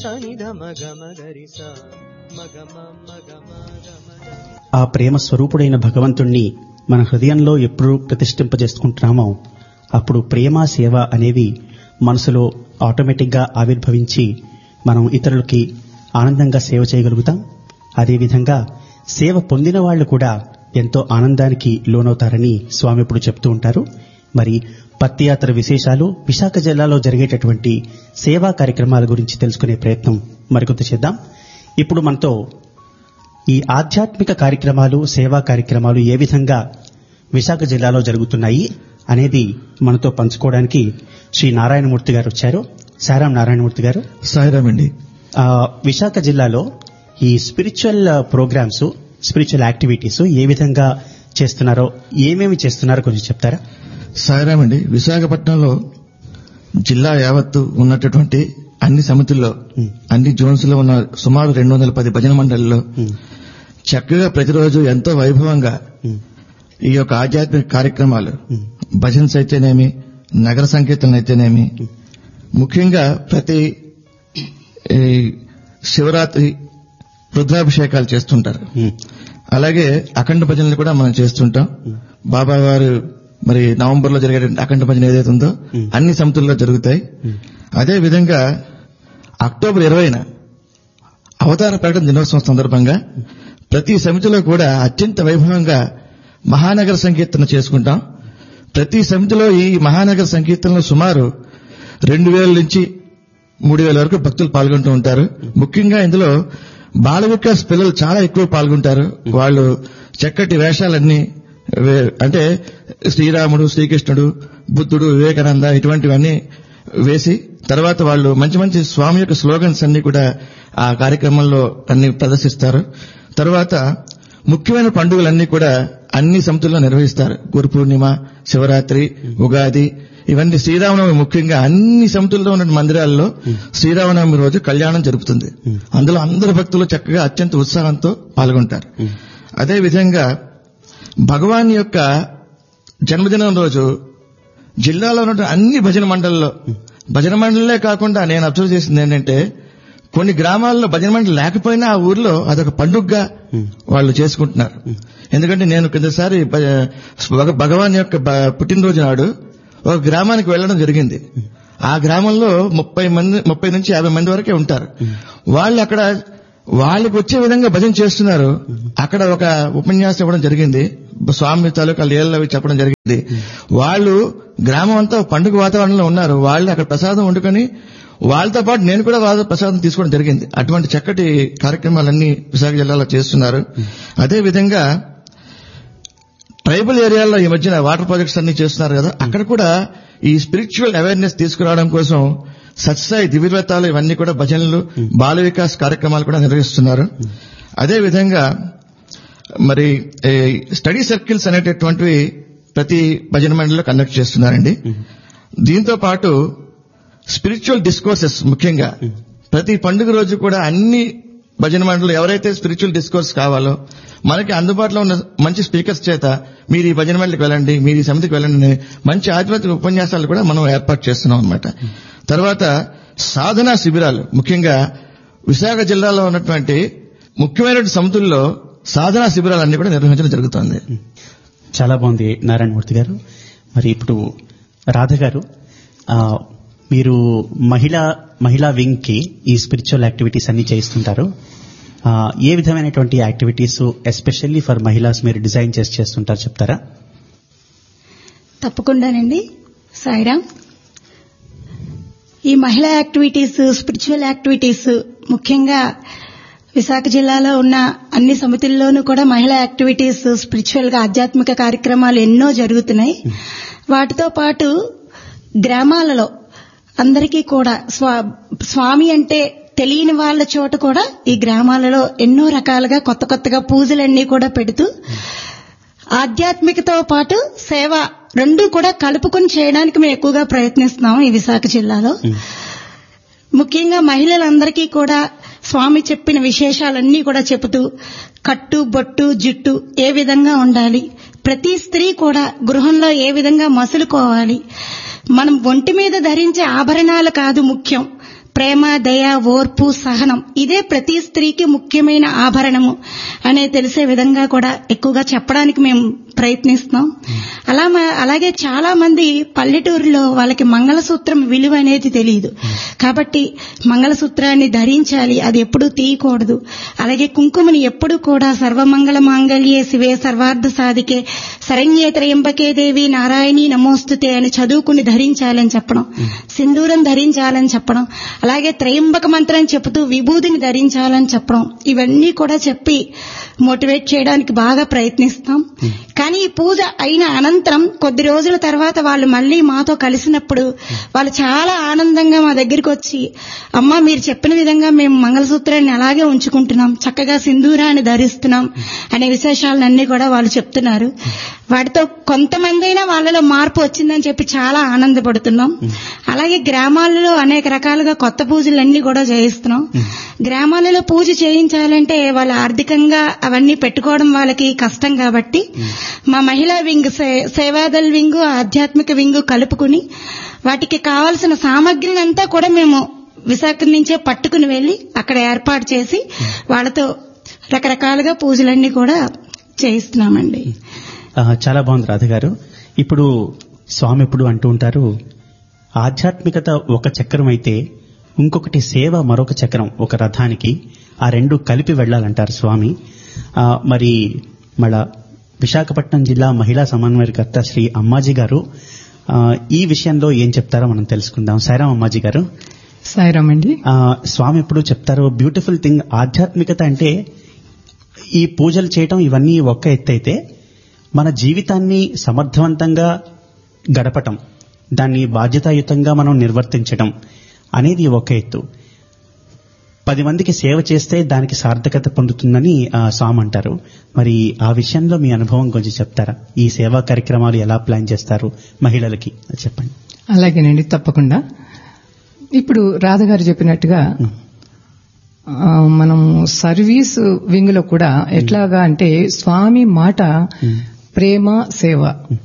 సని ద మగ మగరి స మగ మ మగ మగ మగ ఆ ప్రేమ స్వరూపుడైన భగవంతుణ్ణి మన హృదయంలో ఎప్పుడు ప్రతిష్ఠింపజేసుకుంటున్నామో అప్పుడు ప్రేమ సేవ అనేవి మనసులో ఆటోమేటిక్గా ఆవిర్భవించి మనం ఇతరులకి ఆనందంగా సేవ చేయగలుగుతాం అదేవిధంగా సేవ పొందిన వాళ్ళు కూడా ఎంతో ఆనందానికి లోనవుతారని స్వామి ఇప్పుడు చెప్తూ ఉంటారు మరి పత్తి యాత్ర విశేషాలు విశాఖ జిల్లాలో జరిగేటటువంటి సేవా కార్యక్రమాల గురించి తెలుసుకునే ప్రయత్నం మరికొంత చేద్దాం ఇప్పుడు మనతో ఈ ఆధ్యాత్మిక కార్యక్రమాలు సేవా కార్యక్రమాలు ఏ విధంగా విశాఖ జిల్లాలో జరుగుతున్నాయి అనేది మనతో పంచుకోవడానికి శ్రీ నారాయణమూర్తి గారు వచ్చారు సారాం నారాయణమూర్తి గారు సాయిరామ్ అండి ఆ, విశాఖ జిల్లాలో ఈ స్పిరిచువల్ ప్రోగ్రామ్స్ స్పిరిచువల్ యాక్టివిటీస్ ఏ విధంగా చేస్తున్నారో ఏమేమి చేస్తున్నారో కొంచెం చెప్తారా సాయిరామ్ అండి విశాఖపట్నంలో జిల్లా యావత్తు ఉన్నటువంటి అన్ని సమితుల్లో ఉమ్, అన్ని జోన్స్ లో ఉన్న సుమారు రెండు వందల పది భజన మండలిలో ఉమ్, చక్కగా ప్రతిరోజు ఎంతో వైభవంగా ఉమ్, ఈ యొక్క ఆధ్యాత్మిక కార్యక్రమాలు ఉమ్, భజన్స్ అయితేనేమి నగర సంకీర్తనలు అయితేనేమి ముఖ్యంగా ప్రతి ఈ శివరాత్రి రుద్రాభిషేకాలు చేస్తుంటారు ఉమ్, అలాగే అఖండ భజనలు కూడా మనం చేస్తుంటాం బాబా వారు మరి నవంబర్ లో జరిగే అఖండ భజన ఏదైతే ఉందో Hmm. అన్ని సమితుల్లో జరుగుతాయి ఉమ్, అదే విధంగా అక్టోబర్ ఇరవైన అవతార ప్రకటన దినోత్సవం సందర్భంగా ప్రతి సమితిలో కూడా అత్యంత వైభవంగా మహానగర సంకీర్తన చేసుకుంటాం ప్రతి సమితిలో ఈ మహానగర సంకీర్తనలో సుమారు రెండు వేల నుంచి మూడు వేల వరకు భక్తులు పాల్గొంటూ ఉంటారు ముఖ్యంగా ఇందులో బాల వికాస్ పిల్లలు చాలా ఎక్కువ పాల్గొంటారు వాళ్ళు చక్కటి వేషాలన్నీ వే- అంటే శ్రీరాముడు శ్రీకృష్ణుడు బుద్ధుడు వివేకానంద ఇటువంటివన్నీ వేసి తర్వాత వాళ్ళు మంచి మంచి స్వామి యొక్క స్లోగన్స్ అన్ని కూడా ఆ కార్యక్రమంలో అన్ని ప్రదర్శిస్తారు తర్వాత ముఖ్యమైన పండుగలన్నీ కూడా అన్ని సమితుల్లో నిర్వహిస్తారు గురు పూర్ణిమ శివరాత్రి ఉగాది ఇవన్నీ శ్రీరామనవమి ముఖ్యంగా అన్ని సమితుల్లో ఉన్న మందిరాల్లో శ్రీరామనవమి రోజు కళ్యాణం జరుపుతుంది అందులో అందరు భక్తులు చక్కగా అత్యంత ఉత్సాహంతో పాల్గొంటారు అదే విధంగా భగవాన్ యొక్క జన్మదినం రోజు జిల్లాలో ఉన్న అన్ని భజన మండలిలో భజన మండలే కాకుండా నేను అబ్జర్వ్ చేసింది ఏంటంటే కొన్ని గ్రామాల్లో భజన మండలి లేకపోయినా ఆ ఊర్లో అదొక పండుగగా వాళ్ళు చేసుకుంటున్నారు ఎందుకంటే నేను కిందసారి భ- భగ- భగవాన్ యొక్క బ- పుట్టినరోజు నాడు ఒక గ్రామానికి వెళ్ళడం జరిగింది ఆ గ్రామంలో ముప్పై మంది ముప్పై నుంచి యాభై మంది వరకే ఉంటారు వాళ్ళు అక్కడ వాళ్ళకి వచ్చే విధంగా భజన చేస్తున్నారు అక్కడ ఒక ఉపన్యాసం ఇవ్వడం జరిగింది స్వామి తాలూకా లీలలు అవి చెప్పడం జరిగింది వాళ్ళు గ్రామం అంతా పండుగ వాతావరణంలో ఉన్నారు వాళ్ళు అక్కడ ప్రసాదం వండుకొని వాళ్ళతో పాటు నేను కూడా వాళ్ళ ప్రసాదం తీసుకోవడం జరిగింది అటువంటి చక్కటి కార్యక్రమాలన్నీ విశాఖ జిల్లాలో చేస్తున్నారు అదే విధంగా ట్రైబల్ ఏరియాల్లో ఈ మధ్యన వాటర్ ప్రాజెక్ట్స్ అన్ని చేస్తున్నారు కదా అక్కడ కూడా ఈ స్పిరిచువల్ అవేర్నెస్ తీసుకురావడం కోసం సత్సాయి దివ్యవ్రతాలు ఇవన్నీ కూడా భజనలు బాల వికాస్ కార్యక్రమాలు కూడా నిర్వహిస్తున్నారు అదే విధంగా మరి ఈ స్టడీ సర్కిల్స్ అనేటటువంటివి ప్రతి భజన మండలిలో కండక్ట్ చేస్తున్నారండి దీంతో పాటు స్పిరిచువల్ డిస్కోర్సెస్ ముఖ్యంగా ప్రతి పండుగ రోజు కూడా అన్ని భజన మండలి ఎవరైతే స్పిరిచువల్ డిస్కోర్స్ కావాలో మనకి అందుబాటులో ఉన్న మంచి స్పీకర్స్ చేత మీరు ఈ భజన మండలికి వెళ్ళండి మీరు ఈ సమితికి వెళ్ళండి అనే మంచి ఆధ్యాత్మిక ఉపన్యాసాలు కూడా మనం ఏర్పాటు చేస్తున్నాం అన్నమాట తర్వాత సాధనా శిబిరాలు ముఖ్యంగా విశాఖ జిల్లాలో ఉన్నటువంటి ముఖ్యమైన సమితుల్లో సాధనా శిబిరాలన్నీ కూడా నిర్వహించడం జరుగుతుంది చాలా బాగుంది నారాయణమూర్తి గారు మరి ఇప్పుడు రాధ గారు ఆ, మీరు మహిళా మహిళా వింగ్ కి ఈ స్పిరిచువల్ యాక్టివిటీస్ అన్ని చేస్తుంటారు ఆ, ఏ విధమైనటువంటి యాక్టివిటీస్ ఎస్పెషల్లీ ఫర్ మహిళాస్ మీరు డిజైన్ చేసి చేస్తుంటారు చెప్తారా తప్పకుండానండి సాయిరామ్ ఈ మహిళా యాక్టివిటీస్ స్పిరిచువల్ యాక్టివిటీస్ ముఖ్యంగా విశాఖ జిల్లాలో ఉన్న అన్ని సమితుల్లోనూ కూడా మహిళా యాక్టివిటీస్ స్పిరిచువల్ గా ఆధ్యాత్మిక కార్యక్రమాలు ఎన్నో జరుగుతున్నాయి వాటితో పాటు గ్రామాలలో అందరికీ కూడా స్వా- స్వామి అంటే తెలియని వాళ్ళ చోట కూడా ఈ గ్రామాలలో ఎన్నో రకాలుగా కొత్త కొత్తగా పూజలన్నీ కూడా పెడుతూ ఆధ్యాత్మికతో పాటు సేవ రెండు కూడా కలుపుకొని చేయడానికి మేము ఎక్కువగా ప్రయత్నిస్తున్నాం ఈ విశాఖ జిల్లాలో ముఖ్యంగా మహిళలందరికీ కూడా స్వామి చెప్పిన విశేషాలన్నీ కూడా చెబుతూ కట్టు బొట్టు జుట్టు ఏ విధంగా ఉండాలి ప్రతి స్త్రీ కూడా గృహంలో ఏ విధంగా మసులుకోవాలి మనం ఒంటి మీద ధరించే ఆభరణాలు కాదు ముఖ్యం ప్రేమ దయ ఓర్పు సహనం ఇదే ప్రతి స్త్రీకి ముఖ్యమైన ఆభరణము అనే తెలిసే విధంగా కూడా ఎక్కువగా చెప్పడానికి మేము ప్రయత్నిస్తున్నాం అలా మ- అలాగే చాలా మంది పల్లెటూరులో వాళ్ళకి మంగళసూత్రం విలువ అనేది తెలియదు కాబట్టి మంగళసూత్రాన్ని ధరించాలి అది ఎప్పుడూ తీయకూడదు అలాగే కుంకుమని ఎప్పుడు కూడా సర్వమంగళ మాంగళ్యే శివే సర్వార్థ సాధికే శరణ్యే త్రయంబకే దేవి నారాయణి నమోస్తుతే అని చదువుకుని ధరించాలని చెప్పడం సింధూరం ధరించాలని చెప్పడం అలాగే త్రయంబక మంత్రం చెబుతూ విభూదిని ధరించాలని చెప్పడం ఇవన్నీ కూడా చెప్పి మోటివేట్ చేయడానికి బాగా ప్రయత్నిస్తాం కానీ ఈ పూజ అయిన అనంతరం కొద్ది రోజుల తర్వాత వాళ్ళు మళ్ళీ మాతో కలిసినప్పుడు వాళ్ళు చాలా ఆనందంగా మా దగ్గరికి వచ్చి అమ్మ మీరు చెప్పిన విధంగా మేము మంగళసూత్రాన్ని అలాగే ఉంచుకుంటున్నాం చక్కగా సింధూరాన్ని ధరిస్తున్నాం అనే విశేషాలన్నీ కూడా వాళ్ళు చెప్తున్నారు వాటితో కొంతమందైనా వాళ్ళలో మార్పు వచ్చిందని చెప్పి చాలా ఆనందపడుతున్నాం అలాగే గ్రామాలలో అనేక రకాలుగా కొత్త పూజలన్నీ కూడా చేయిస్తున్నాం గ్రామాలలో పూజ చేయించాలంటే వాళ్ళు ఆర్థికంగా అవన్నీ పెట్టుకోవడం వాళ్ళకి కష్టం కాబట్టి మా మహిళా వింగ్ సే- సేవాదల్ వింగ్ ఆధ్యాత్మిక వింగ్ కలుపుకుని వాటికి కావాల్సిన సామగ్రిని అంతా కూడా మేము విశాఖ నుంచే పట్టుకుని వెళ్లి అక్కడ ఏర్పాటు చేసి వాళ్ళతో రకరకాలుగా పూజలన్నీ కూడా చేయిస్తున్నామండి ఆ, చాలా బాగుంది రాధ గారు ఇప్పుడు స్వామి ఎప్పుడు అంటూ ఉంటారు ఆధ్యాత్మికత ఒక చక్రం అయితే ఇంకొకటి సేవ మరొక చక్రం ఒక రథానికి ఆ రెండు కలిపి వెళ్ళాలంటారు స్వామి ఆ, మరి మళ్ళా విశాఖపట్నం జిల్లా మహిళా సమన్వయకర్త శ్రీ అమ్మాజీ గారు ఆ, ఈ విషయంలో ఏం చెప్తారో మనం తెలుసుకుందాం సాయిరాం అమ్మాజీ గారు సాయిరామ్ అండి ఆ, స్వామి ఎప్పుడు చెప్తారు బ్యూటిఫుల్ థింగ్ ఆధ్యాత్మికత అంటే ఈ పూజలు చేయటం ఇవన్నీ ఒక్క ఎత్తు అయితే మన జీవితాన్ని సమర్థవంతంగా గడపటం దాన్ని బాధ్యతాయుతంగా మనం నిర్వర్తించటం అనేది ఒక ఎత్తు పది మందికి సేవ చేస్తే దానికి సార్థకత పొందుతుందని ఆ, స్వామి అంటారు మరి ఆ విషయంలో మీ అనుభవం కొంచెం చెప్తారా ఈ సేవా కార్యక్రమాలు ఎలా ప్లాన్ చేస్తారు మహిళలకి అది చెప్పండి అలాగేనండి తప్పకుండా ఇప్పుడు రాధగారు చెప్పినట్టుగా ఆ, మనం సర్వీస్ వింగ్ లో కూడా ఎట్లాగా అంటే స్వామి మాట ప్రేమ సేవ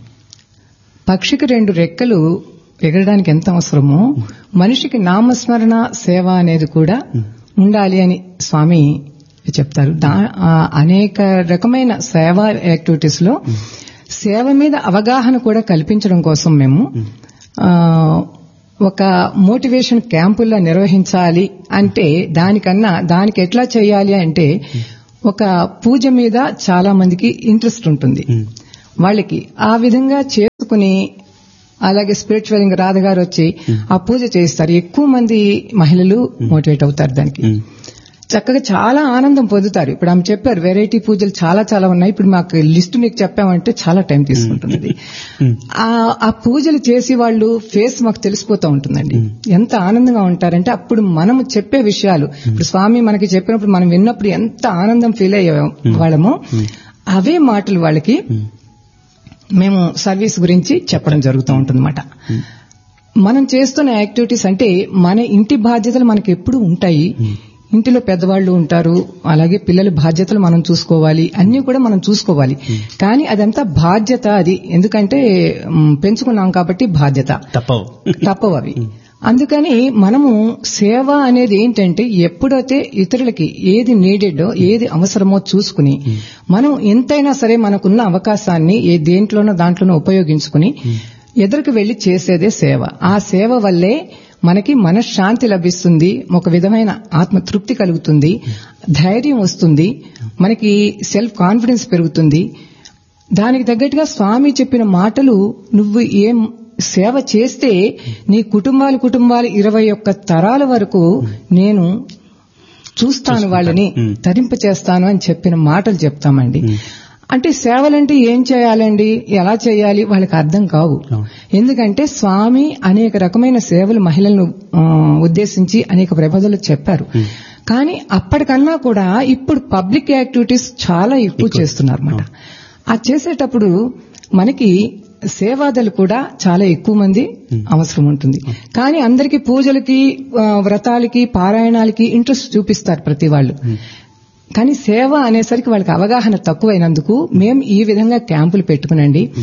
పక్షికి రెండు రెక్కలు ఎగరడానికి ఎంత అవసరమో మనిషికి నామస్మరణ సేవ అనేది కూడా ఉండాలి అని స్వామి చెప్తారు దా ఆ అనేక రకమైన సేవా యాక్టివిటీస్ లో సేవ మీద అవగాహన కూడా కల్పించడం కోసం మేము ఆ, ఒక మోటివేషన్ క్యాంపుల్లో నిర్వహించాలి అంటే దానికన్నా దానికి ఎట్లా చేయాలి అంటే ఒక పూజ మీద చాలా మందికి ఇంట్రెస్ట్ ఉంటుంది వాళ్ళకి ఆ విధంగా చేసుకుని అలాగే స్పిరిచువల్ ఇంకా రాధగారు వచ్చి ఆ పూజ చేస్తారు ఎక్కువ మంది మహిళలు మోటివేట్ అవుతారు దానికి చక్కగా చాలా ఆనందం పొందుతారు ఇప్పుడు ఆమె చెప్పారు వెరైటీ పూజలు చాలా చాలా ఉన్నాయి ఇప్పుడు మాకు లిస్ట్ మీకు చెప్పామంటే చాలా టైం తీసుకుంటుంది ఆ ఆ పూజలు చేసి వాళ్ళు ఫేస్ మాకు తెలిసిపోతూ ఉంటుందండి ఎంత ఆనందంగా ఉంటారంటే అప్పుడు మనం చెప్పే విషయాలు ఇప్పుడు స్వామి మనకి చెప్పినప్పుడు మనం విన్నప్పుడు ఎంత ఆనందం ఫీల్ అయ్యే వాళ్ళము అవే మాటలు వాళ్ళకి మేము సర్వీస్ గురించి చెప్పడం జరుగుతూ ఉంటుందన్నమాట మనం చేస్తున్న యాక్టివిటీస్ అంటే మన ఇంటి బాధ్యతలు మనకి ఎప్పుడు ఉంటాయి ఇంటిలో పెద్దవాళ్ళు ఉంటారు అలాగే పిల్లల బాధ్యతలు మనం చూసుకోవాలి అన్ని కూడా మనం చూసుకోవాలి కానీ అదంతా బాధ్యత అది ఎందుకంటే మ్, పెంచుకున్నాం కాబట్టి బాధ్యత తప్పవు తప్పవు అవి అందుకని మనము సేవ అనేది ఏంటంటే ఎప్పుడైతే ఇతరులకి ఏది నీడెడో ఏది అవసరమో చూసుకుని మనం ఎంతైనా సరే మనకున్న అవకాశాన్ని ఏ దేంట్లోనో దాంట్లోనో ఉపయోగించుకుని ఎదురుకు వెళ్లి చేసేదే సేవ ఆ సేవ వల్లే మనకి మనశ్శాంతి లభిస్తుంది ఒక విధమైన ఆత్మ తృప్తి కలుగుతుంది ధైర్యం వస్తుంది మనకి సెల్ఫ్ కాన్ఫిడెన్స్ పెరుగుతుంది దానికి తగ్గట్టుగా స్వామి చెప్పిన మాటలు నువ్వు ఏం సేవ చేస్తే నీ కుటుంబాలు కుటుంబాలు ఇరవై ఒక్క తరాల వరకు నేను చూస్తాను వాళ్ళని తరింప చేస్తాను అని చెప్పిన మాటలు చెప్తామండి అంటే సేవలంటే ఏం చేయాలండి ఎలా చేయాలి వాళ్ళకి అర్థం కావు ఎందుకంటే స్వామి అనేక రకమైన సేవలు మహిళలను ఆ, ఉద్దేశించి అనేక ప్రబోధలు చెప్పారు కానీ అప్పటికన్నా కూడా ఇప్పుడు పబ్లిక్ యాక్టివిటీస్ చాలా ఎక్కువ చేస్తున్నారు అనమాట ఆ చేసేటప్పుడు మనకి సేవాదలు కూడా చాలా ఎక్కువ మంది అవసరం ఉంటుంది కానీ అందరికి పూజలకి ఆ, వ్రతాలకి పారాయణాలకి ఇంట్రెస్ట్ చూపిస్తారు ప్రతి వాళ్ళు కానీ సేవ అనేసరికి వాళ్ళకి అవగాహన తక్కువైనందుకు మేము ఈ విధంగా క్యాంపులు పెట్టుకునండి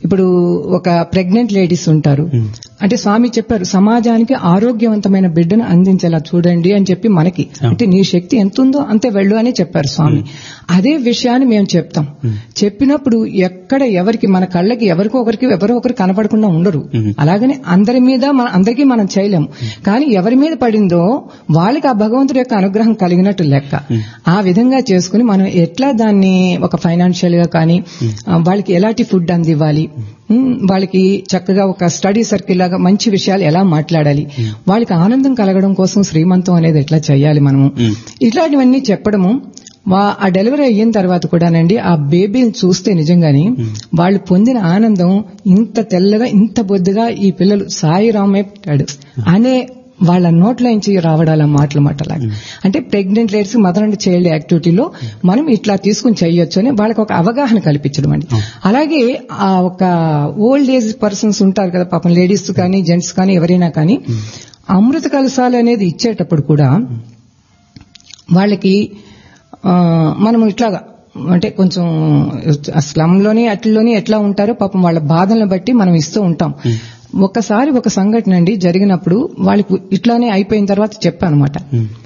ఇప్పుడు ఒక ప్రెగ్నెంట్ లేడీస్ ఉంటారు అంటే స్వామి చెప్పారు సమాజానికి ఆరోగ్యవంతమైన బిడ్డను అందించేలా చూడండి అని చెప్పి మనకి అంటే నీ శక్తి ఎంత ఉందో అంతే వెళ్ళు అని చెప్పారు స్వామి అదే విషయాన్ని మేము చెప్తాం చెప్పినప్పుడు ఎక్కడ ఎవరికి మన కళ్ళకి ఎవరికో ఒకరికి ఎవరో ఒకరు కనపడకుండా ఉండరు అలాగని అందరి మీద మన అందరికీ మనం చేయలేము కానీ ఎవరి మీద పడిందో వాళ్ళకి ఆ భగవంతుడి యొక్క అనుగ్రహం కలిగినట్టు లెక్క ఆ విధంగా చేసుకుని మనం ఎట్లా దాన్ని ఒక ఫైనాన్షియల్ గా కానీ ఆ, వాళ్ళకి ఎలాంటి ఫుడ్ అందివ్వాలి ఉమ్, వాళ్ళకి చక్కగా ఒక స్టడీ సర్కిల్ లాగా మంచి విషయాలు ఎలా మాట్లాడాలి వాళ్ళకి ఆనందం కలగడం కోసం శ్రీమంతం అనేది ఎట్లా చేయాలి మనము ఇట్లాంటివన్నీ చెప్పడము వా- ఆ డెలివరీ అయిన తర్వాత కూడానండి ఆ బేబీని చూస్తే నిజంగానే వాళ్ళు పొందిన ఆనందం ఇంత తెల్లగా ఇంత బొద్దుగా ఈ పిల్లలు సాయి రామే పుట్టాడు అనే వాళ్ళ నోట్ల నుంచి రావడాల మాటలు మాటలాగా అంటే pregnant ladies mother and child యాక్టివిటీలో మనం ఇట్లా తీసుకుని చేయొచ్చు అని వాళ్ళకి ఒక అవగాహన కల్పించడం అండి అలాగే ఆ ఒక ఓల్డ్ ఏజ్ పర్సన్స్ ఉంటారు కదా పాపం లేడీస్ కానీ జెంట్స్ కానీ ఎవరైనా కానీ అమృత కలశాలు అనేది ఇచ్చేటప్పుడు కూడా వాళ్ళకి ఆ, మనము ఇట్లాగా అంటే కొంచెం స్లమ్ లోని అట్లలోని ఎట్లా ఉంటారో పాపం వాళ్ళ బాధలను బట్టి మనం ఇస్తూ ఉంటాం ఒక్కసారి ఒక సంఘటన అండి జరిగినప్పుడు వాళ్ళకి ఇట్లానే అయిపోయిన తర్వాత చెప్పాను అనమాట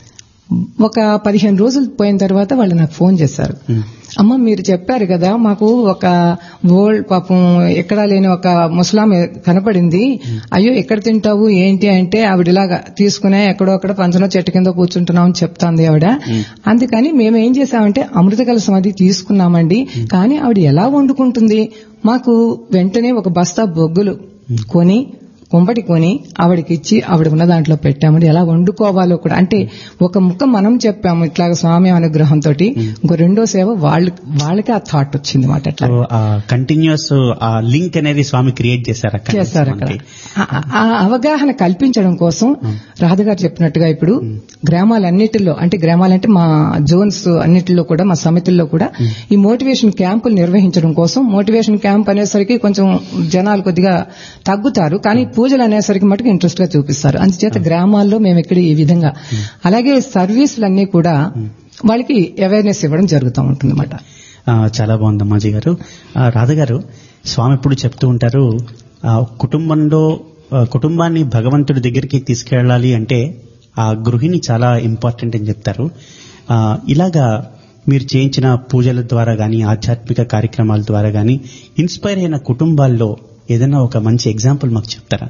ఒక పదిహేను రోజులు పోయిన తర్వాత వాళ్ళు నాకు ఫోన్ చేశారు అమ్మ మీరు చెప్పారు కదా మాకు ఒక ఓల్డ్ పాపం ఎక్కడా లేని ఒక ముసలామె కనపడింది అయ్యో ఎక్కడ తింటావు ఏంటి అంటే ఆవిడ ఇలాగా తీసుకునే ఎక్కడో అక్కడ పంచలో చెట్టు కింద కూర్చుంటున్నాం అని చెప్తాంది ఆవిడ అందుకని మేము ఏం చేసామంటే అమృత కలసం అది తీసుకున్నామండి కానీ ఆవిడ ఎలా వండుకుంటుంది మాకు వెంటనే ఒక బస్తా బొగ్గులు కొని కుంపటి కొని ఆవిడకి ఇచ్చి ఆవిడ ఉన్న దాంట్లో పెట్టామని ఎలా వండుకోవాలో కూడా అంటే ఒక ముక్క మనం చెప్పాము ఇట్లా స్వామి అనుగ్రహంతో ఇంకో రెండో సేవ వాళ్ళ వాళ్ళకి ఆ థాట్ వచ్చింది మాట అట్లా కంటిన్యూస్ ఆ లింక్ అనేది స్వామి క్రియేట్ చేశారు అక్కడ చేశారు అక్కడ ఆ- ఆ అవగాహన కల్పించడం కోసం రాధగారు చెప్పినట్టుగా ఇప్పుడు గ్రామాలన్నిటిలో అంటే గ్రామాలంటే మా జోన్స్ అన్నిటిలో కూడా మా సమితుల్లో కూడా ఈ మోటివేషన్ క్యాంపులు నిర్వహించడం కోసం మోటివేషన్ క్యాంప్ అనేసరికి కొంచెం జనాలు కొద్దిగా తగ్గుతారు కానీ పూజలు అనేసరికి మటుకు ఇంట్రెస్ట్ గా చూపిస్తారు అందుచేత గ్రామాల్లో మేము ఇక్కడ ఈ విధంగా అలాగే సర్వీసులన్నీ కూడా వాళ్ళకి అవేర్నెస్ ఇవ్వడం జరుగుతూ ఉంటుంది అన్నమాట ఆ, చాలా బాగుంది అమ్మాజీ గారు ఆ, రాధ గారు స్వామి ఎప్పుడు చెప్తూ ఉంటారు ఆ, కుటుంబంలో ఆ, కుటుంబాన్ని భగవంతుడి దగ్గరికి తీసుకెళ్ళాలి అంటే ఆ గృహిణి చాలా ఇంపార్టెంట్ అని చెప్తారు ఆ, ఇలాగా మీరు చేయించిన పూజల ద్వారా గాని ఆధ్యాత్మిక కార్యక్రమాల ద్వారా గాని ఇన్స్పైర్ అయిన కుటుంబాల్లో ఏదైనా ఒక మంచి ఎగ్జాంపుల్ మాకు చెప్తారా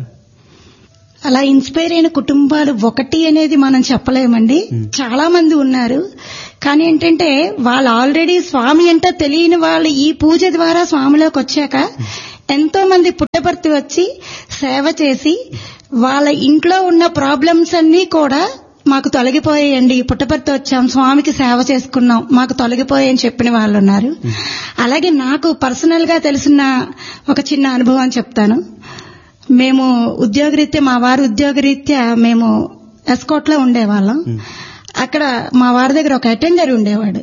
అలా ఇన్స్పైర్ అయిన కుటుంబాలు ఒకటి అనేది మనం చెప్పలేమండి చాలా మంది ఉన్నారు కానీ ఏంటంటే వాళ్ళు ఆల్రెడీ స్వామి అంటే తెలియని వాళ్ళు ఈ పూజ ద్వారా స్వామిలోకి వచ్చాక ఎంతో మంది పుట్టపర్తి వచ్చి సేవ చేసి వాళ్ళ ఇంట్లో ఉన్న ప్రాబ్లమ్స్ అన్నీ కూడా మాకు తొలగిపోయాయండి పుట్టపర్తి వచ్చాం స్వామికి సేవ చేసుకున్నాం మాకు తొలగిపోయాయని చెప్పిన వాళ్ళు ఉన్నారు అలాగే నాకు పర్సనల్ గా తెలిసిన ఒక చిన్న అనుభవం చెప్తాను మేము ఉద్యోగరీత్యా మా వారి ఉద్యోగరీత్యా మేము ఎస్కోట్ లో ఉండేవాళ్ళం అక్కడ మా వారి దగ్గర ఒక అటెండర్ ఉండేవాడు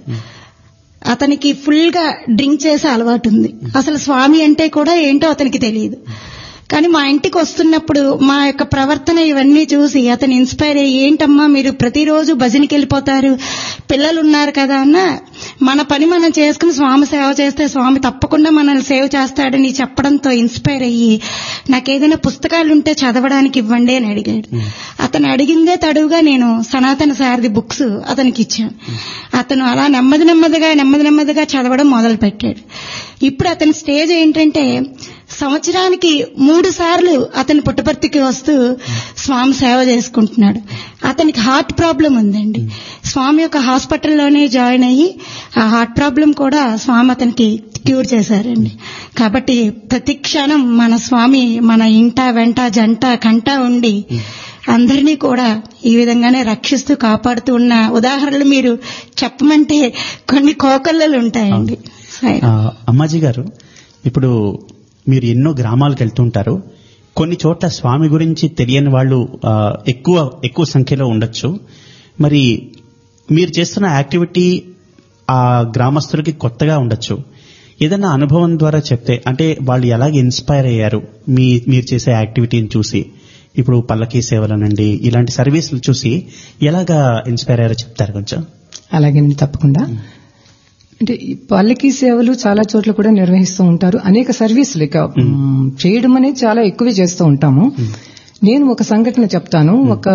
అతనికి ఫుల్ గా డ్రింక్ చేసే అలవాటు ఉంది అసలు స్వామి అంటే కూడా ఏంటో అతనికి తెలియదు కానీ మా ఇంటికి వస్తున్నప్పుడు మా యొక్క ప్రవర్తన ఇవన్నీ చూసి అతను ఇన్స్పైర్ అయ్యి ఏంటమ్మా మీరు ప్రతిరోజు భజనకి వెళ్ళిపోతారు పిల్లలు ఉన్నారు కదా అన్న మన పని మనం చేసుకుని స్వామి సేవ చేస్తే స్వామి తప్పకుండా మనల్ని సేవ చేస్తాడని చెప్పడంతో ఇన్స్పైర్ అయ్యి నాకు ఏదైనా పుస్తకాలు ఉంటే చదవడానికి ఇవ్వండి అని అడిగాడు అతను అడిగిందే తడువుగా నేను సనాతన సారథి బుక్స్ అతనికి ఇచ్చాను అతను అలా నెమ్మది నెమ్మదిగా నెమ్మది నెమ్మదిగా చదవడం మొదలు పెట్టాడు ఇప్పుడు అతని స్టేజ్ ఏంటంటే సంవత్సరానికి మూడు సార్లు అతని పుట్టపర్తికి వస్తూ స్వామి సేవ చేసుకుంటున్నాడు అతనికి హార్ట్ ప్రాబ్లం ఉందండి స్వామి యొక్క హాస్పిటల్లోనే జాయిన్ అయ్యి ఆ హార్ట్ ప్రాబ్లం కూడా స్వామి అతనికి క్యూర్ చేశారండి కాబట్టి ప్రతి క్షణం మన స్వామి మన ఇంట వెంట జంట కంట ఉండి అందరినీ కూడా ఈ విధంగానే రక్షిస్తూ కాపాడుతూ ఉన్న ఉదాహరణలు మీరు చెప్పమంటే కొన్ని కోకల్లలు ఉంటాయండి సరే. ఆ, అమ్మాజీ గారు ఇప్పుడు మీరు ఎన్నో గ్రామాలకు వెళ్తుంటారు కొన్ని చోట్ల స్వామి గురించి తెలియని వాళ్ళు ఆ, ఎక్కువ ఎక్కువ సంఖ్యలో ఉండొచ్చు మరి మీరు చేస్తున్న యాక్టివిటీ ఆ గ్రామస్తులకి కొత్తగా ఉండొచ్చు ఏదైనా అనుభవం ద్వారా చెప్తే అంటే వాళ్ళు ఎలాగ ఇన్స్పైర్ అయ్యారు మీ మీరు చేసే యాక్టివిటీని చూసి ఇప్పుడు పల్లకీ సేవలనండి ఇలాంటి సర్వీసులు చూసి ఎలాగా ఇన్స్పైర్ అయ్యారో చెప్తారు కొంచెం అలాగే తప్పకుండా అంటే ఈ పల్లకి సేవలు చాలా చోట్ల కూడా నిర్వహిస్తూ ఉంటారు అనేక సర్వీసులు ఇక మ్, చేయడం అనేది చాలా ఎక్కువే చేస్తూ ఉంటాము నేను ఒక సంఘటన చెప్తాను ఒక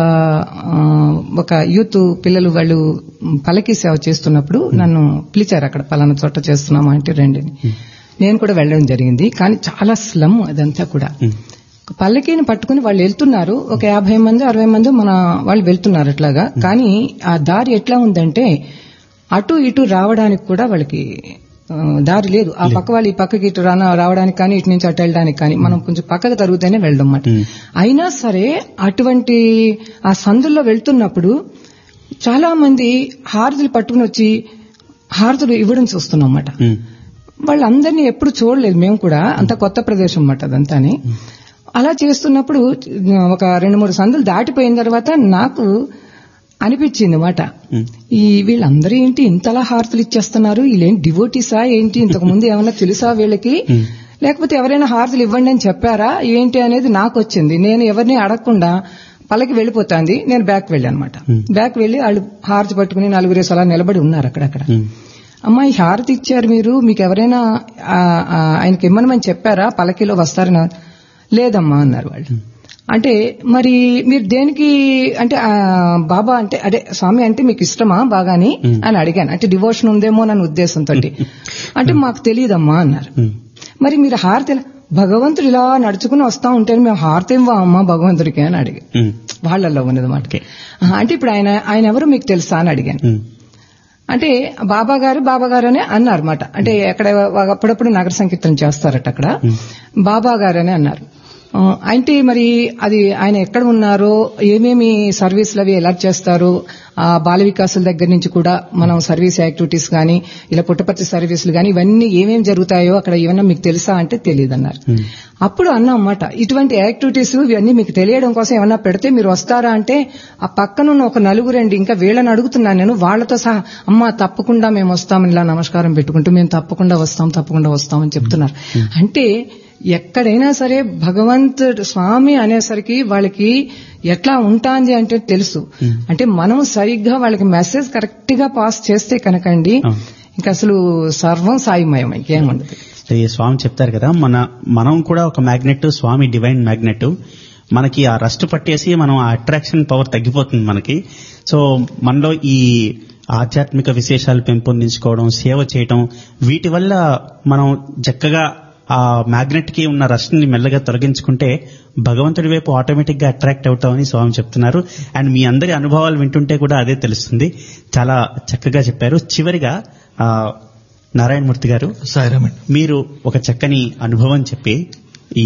ఆ, ఒక యూత్ పిల్లలు వాళ్ళు మ్, పల్లకి సేవ చేస్తున్నప్పుడు నన్ను పిలిచారు అక్కడ పలానా చోట చేస్తున్నాము అంటే రండి అని. నేను కూడా వెళ్ళడం జరిగింది కానీ చాలా స్లమ్ అదంతా కూడా ఒక పల్లకీని పట్టుకుని వాళ్ళు వెళ్తున్నారు ఒక యాభై మంది అరవై మంది మన వాళ్ళు వెళ్తున్నారు అట్లాగా కానీ ఆ దారి ఎట్లా ఉందంటే అటు ఇటు రావడానికి కూడా వాళ్ళకి ఆ, దారి లేదు ఆ పక్క వాళ్ళు ఈ పక్కకి ఇటు రాన రావడానికి కానీ ఇటు నుంచి అటు వెళ్ళడానికి కానీ మనం కొంచెం పక్కకు తరుగుతూనే వెళ్ళడం అన్నమాట అయినా సరే అటువంటి ఆ సందుల్లో వెళ్తున్నప్పుడు చాలా మంది హారతులు పట్టుకుని వచ్చి హారతులు ఇవ్వడం చూస్తున్నాం అన్నమాట ఉమ్, వాళ్ళందరినీ ఎప్పుడు చూడలేదు మేము కూడా అంత కొత్త ప్రదేశం అన్నమాట అదంతాని అలా చేస్తున్నప్పుడు ఒక రెండు మూడు సందులు దాటిపోయిన తర్వాత నాకు అనిపించింది మాట ఈ వీళ్ళందరూ ఏంటి ఇంతలా హారతులు ఇచ్చేస్తున్నారు వీళ్ళేం డివోటీసా ఏంటి ఇంతకు ముందు ఏమన్నా తెలుసా వీళ్ళకి లేకపోతే ఎవరైనా హారతులు ఇవ్వండి అని చెప్పారా ఏంటి అనేది నాకు వచ్చింది నేను ఎవరిని అడగకుండా పల్లకి వెళ్ళిపోతాంది నేను బ్యాక్ వెళ్ళాను అనమాట బ్యాక్ వెళ్ళి వాళ్ళు హారతి పట్టుకుని నలుగురేసి అలా నిలబడి ఉన్నారు అక్కడక్కడ అమ్మా ఈ హారతి ఇచ్చారు మీరు మీకు ఎవరైనా ఆ, ఆ, ఆయనకి ఇమ్మనమని చెప్పారా పలకిలో వస్తారని లేదమ్మా అన్నారు వాళ్ళు అంటే మరి మీరు దేనికి అంటే ఆ, బాబా అంటే అదే స్వామి అంటే మీకు ఇష్టమా బాగాని అని అడిగాను అంటే డివోషన్ ఉందేమో నన్ను ఉద్దేశంతో అంటే మాకు తెలియదమ్మా అన్నారు మరి మీరు హారతి ఎలా- భగవంతుడు ఇలా నడుచుకుని వస్తా ఉంటే మేము హారతి ఇవ్వా అమ్మా భగవంతుడికి అని అడిగా ఉమ్, వాళ్ళల్లో ఉన్నది మాటకి అంటే ఇప్పుడు ఆయన ఆయన ఎవరు మీకు తెలుసా అని అడిగాను ఉమ్, అంటే బాబా గారు బాబా గారు అని అన్నారన్నమాట అంటే ఎక్కడ అప్పుడప్పుడు నగర సంకీర్తన చేస్తారట అక్కడ బాబా గారు అని అన్నారు ఆ, అంటే మరి అది ఆయన ఎక్కడ ఉన్నారో ఏమేమి సర్వీసులు అవి ఎలా చేస్తారు ఆ బాల వికాసుల దగ్గర నుంచి కూడా మనం సర్వీస్ యాక్టివిటీస్ గానీ ఇలా పుట్టపర్తి సర్వీసులు గానీ ఇవన్నీ ఏమేమి జరుగుతాయో అక్కడ ఏమన్నా మీకు తెలుసా అంటే తెలియదు అన్నారు అప్పుడు అన్నా అన్నమాట ఇటువంటి యాక్టివిటీస్ ఇవన్నీ మీకు తెలియడం కోసం ఏమన్నా పెడితే మీరు వస్తారా అంటే ఆ పక్కనున్న ఒక నలుగురండి ఇంకా వీళ్ళని అడుగుతున్నాను నేను వాళ్ళతో సహా అమ్మా తప్పకుండా మేము వస్తామని ఇలా నమస్కారం పెట్టుకుంటూ మేము తప్పకుండా వస్తాం తప్పకుండా వస్తామని చెప్తున్నారు అంటే ఎక్కడైనా సరే భగవంతుడు స్వామి అనేసరికి వాళ్ళకి ఎట్లా ఉంటాంది అంటే తెలుసు అంటే మనం సరిగ్గా వాళ్ళకి మెసేజ్ కరెక్ట్ గా పాస్ చేస్తే కనుకండి ఇంకా అసలు సర్వం సాయిమయం ఇంకేముండదు ఈ స్వామి చెప్తారు కదా మన మనం కూడా ఒక మ్యాగ్నెట్ స్వామి డివైన్ మ్యాగ్నెట్ మనకి ఆ రస్ట్ పట్టేసి మనం ఆ అట్రాక్షన్ పవర్ తగ్గిపోతుంది మనకి సో మనలో ఈ ఆధ్యాత్మిక విశేషాలు పెంపొందించుకోవడం సేవ చేయటం వీటి వల్ల మనం చక్కగా ఆ మ్యాగ్నెట్ కి ఉన్న రస్ట్ ని మెల్లగా తొలగించుకుంటే భగవంతుడి వైపు ఆటోమేటిక్ గా అట్రాక్ట్ అవుతామని స్వామి చెప్తున్నారు అండ్ మీ అందరి అనుభవాలు వింటుంటే కూడా అదే తెలుస్తుంది చాలా చక్కగా చెప్పారు చివరిగా ఆ, నారాయణమూర్తి గారు సాయిరామండి మీరు ఒక చక్కని అనుభవం చెప్పి ఈ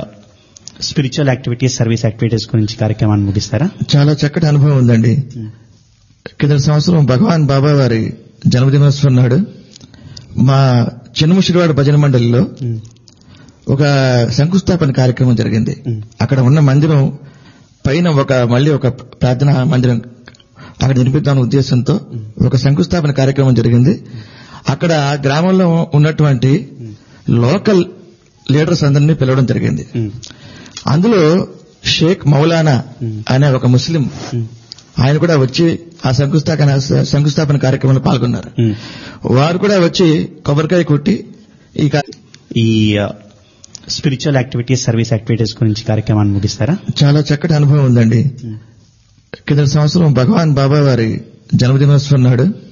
స్పిరిచువల్ యాక్టివిటీస్ సర్వీస్ యాక్టివిటీస్ గురించి కార్యక్రమాన్ని ముగిస్తారా చాలా చక్కటి అనుభవం ఉందండి కింద సంవత్సరం భగవాన్ బాబా వారి జన్మదినోత్సవం నాడు మా చిన్నముషిరివాడ భజన మండలిలో ఒక శంకుస్థాపన కార్యక్రమం జరిగింది అక్కడ ఉన్న మందిరం పైన ఒక మళ్ళీ ఒక ప్రార్థనా మందిరం అక్కడ నిర్మిద్దామనే ఉద్దేశంతో ఒక శంకుస్థాపన కార్యక్రమం జరిగింది అక్కడ గ్రామంలో ఉన్నటువంటి లోకల్ లీడర్స్ అందరినీ పిలవడం జరిగింది అందులో షేక్ మౌలానా అనే ఒక ముస్లిం ఆయన కూడా వచ్చి ఆ శంకుస్థాపన శంకుస్థాపన కార్యక్రమంలో పాల్గొన్నారు వారు కూడా వచ్చి కొబ్బరికాయ కొట్టి ఈ కా- ఈ స్పిరిచువల్ యాక్టివిటీస్ సర్వీస్ యాక్టివిటీస్ గురించి కార్యక్రమాన్ని ముగిస్తారా చాలా చక్కటి అనుభవం ఉందండి కింద సంవత్సరం భగవాన్ బాబా వారి జన్మదినోత్సవం నాడు